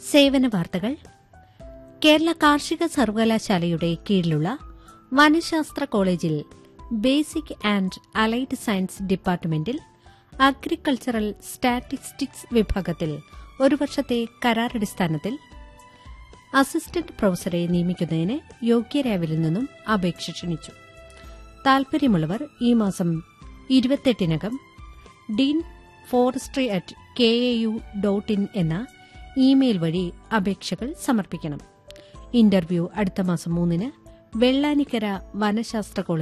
സേവന വാർത്തകൾ കേരള കാർഷിക സർവകലാശാലയുടെ കീഴിലുള്ള വനശാസ്ത്ര കോളേജിൽ ബേസിക് ആൻഡ് അലൈഡ് സയൻസ് ഡിപ്പാർട്ട്മെന്റിൽ അഗ്രികൾച്ചറൽ സ്റ്റാറ്റിസ്റ്റിക്സ് വിഭാഗത്തിൽ ഒരു വർഷത്തെ കരാറടിസ്ഥാനത്തിൽ അസിസ്റ്റന്റ് പ്രൊഫസറെ നിയമിക്കുന്നതിന് യോഗ്യരായവരിൽ നിന്നും അപേക്ഷ ക്ഷണിച്ചു താൽപര്യമുള്ളവർ ഈ മാസം ഇരുപത്തെട്ടിനകം dean forestry at K A U dot in എന്ന ഇമെയിൽ വഴി അപേക്ഷകൾ സമർപ്പിക്കണം ഇന്റർവ്യൂ അടുത്ത മാസം മൂന്നിന് വെള്ളാനിക്കര വനശാസ്ത്ര കോളേജ്